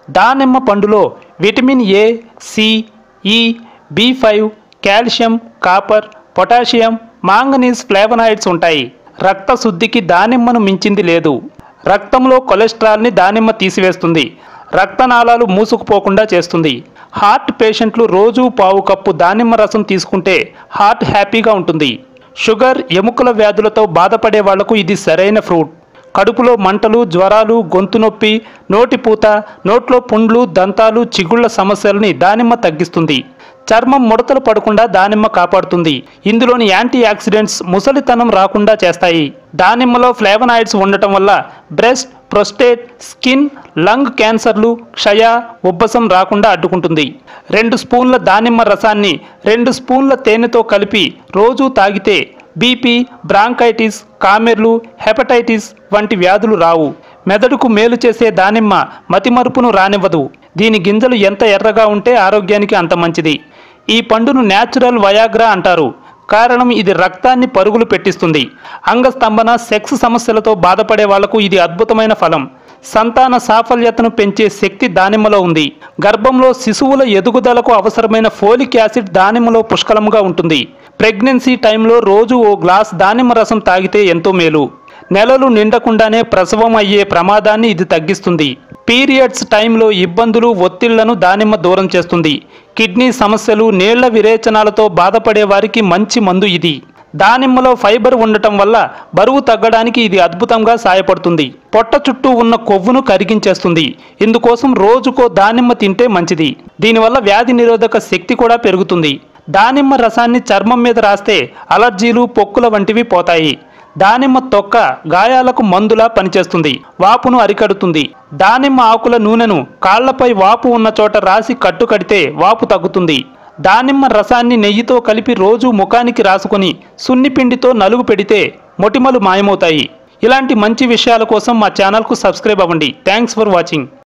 దానిమ్మ పండులో vitamin A C E B five calcium copper potassium manganese flavonoids ఉంటాయి రక్త శుద్ధికి దానిమ్మను మించింది లేదు రక్తంలో కొలెస్ట్రాల్ని దానిమ్మ తీసివేస్తుంది రక్తనాళాలు మూసుకుపోకుండా చేస్తుంది హార్ట్ పేషెంట్లు రోజు పావు కప్పు దానిమ్మ రసం తీసుకుంటే హార్ట్ హ్యాపీగా ఉంటుంది షుగర్ ఎముకల వ్యాధులతో బాధపడే వాళ్లకు ఇది సరైన ఫ్రూట్ కడుపులో మంటలు జ్వరాలు గొంతు నొప్పి నోటిపూత నోట్లో పుండ్లు దంతాలు చిగుళ్ల సమస్యల్ని దానిమ్మ తగ్గిస్తుంది చర్మం ముడతలు పడకుండా దానిమ్మ కాపాడుతుంది ఇందులోని యాంటీ ఆక్సిడెంట్స్ ముసలితనం రాకుండా చేస్తాయి దానిమ్మలో ఫ్లేవనాయిడ్స్ ఉండటం వల్ల బ్రెస్ట్ ప్రొస్టేట్ స్కిన్ లంగ్ క్యాన్సర్లు క్షయ ఉబ్బసం రాకుండా అడ్డుకుంటుంది రెండు స్పూన్ల దానిమ్మ రసాన్ని రెండు స్పూన్ల తేనెతో కలిపి రోజూ తాగితే బీపీ బ్రాంకైటిస్ కామెర్లు హెపటైటిస్ వంటి వ్యాధులు రావు మెదడుకు మేలు చేసే దానిమ్మ మతిమరుపును రానివ్వదు దీని గింజలు ఎంత ఎర్రగా ఉంటే ఆరోగ్యానికి అంత మంచిది ఈ పండును న్యాచురల్ వయాగ్రా అంటారు కారణం ఇది రక్తాన్ని పరుగులు పెట్టిస్తుంది అంగస్తంభన సెక్స్ సమస్యలతో బాధపడే వాళ్లకు ఇది అద్భుతమైన ఫలం సంతాన సాఫల్యతను పెంచే శక్తి దానిమ్మలో ఉంది గర్భంలో శిశువుల ఎదుగుదలకు అవసరమైన ఫోలిక్ యాసిడ్ దానిమ్మలో పుష్కలంగా ఉంటుంది ప్రెగ్నెన్సీ టైంలో రోజు ఓ గ్లాస్ దానిమ్మ రసం తాగితే ఎంతో మేలు నెలలు నిండకుండానే ప్రసవం అయ్యే ప్రమాదాన్ని ఇది తగ్గిస్తుంది పీరియడ్స్ టైంలో ఇబ్బందులు ఒత్తిళ్లను దానిమ్మ దూరం చేస్తుంది కిడ్నీ సమస్యలు నీళ్ల విరేచనాలతో బాధపడే వారికి మంచి మందు ఇది దానిమ్మలో ఫైబర్ ఉండటం వల్ల బరువు తగ్గడానికి ఇది అద్భుతంగా సాయపడుతుంది పొట్ట చుట్టూ ఉన్న కొవ్వును కరిగించేస్తుంది ఇందుకోసం రోజుకో దానిమ్మ తింటే మంచిది దీనివల్ల వ్యాధి నిరోధక శక్తి కూడా పెరుగుతుంది దానిమ్మ రసాన్ని చర్మం మీద రాస్తే అలర్జీలు పొక్కుల వంటివి పోతాయి దానిమ్మ తొక్క గాయాలకు మందులా పనిచేస్తుంది వాపును అరికడుతుంది దానిమ్మ ఆకుల నూనెను కాళ్లపై వాపు ఉన్న చోట రాసి కట్టు కడితే వాపు తగ్గుతుంది దానిమ్మ రసాన్ని నెయ్యితో కలిపి రోజు ముఖానికి రాసుకొని సున్నిపిండితో నలుగు పెడితే మొటిమలు మాయమవుతాయి ఇలాంటి మంచి విషయాల కోసం మా ఛానల్కు సబ్స్క్రైబ్ అవ్వండి థ్యాంక్స్ ఫర్ వాచింగ్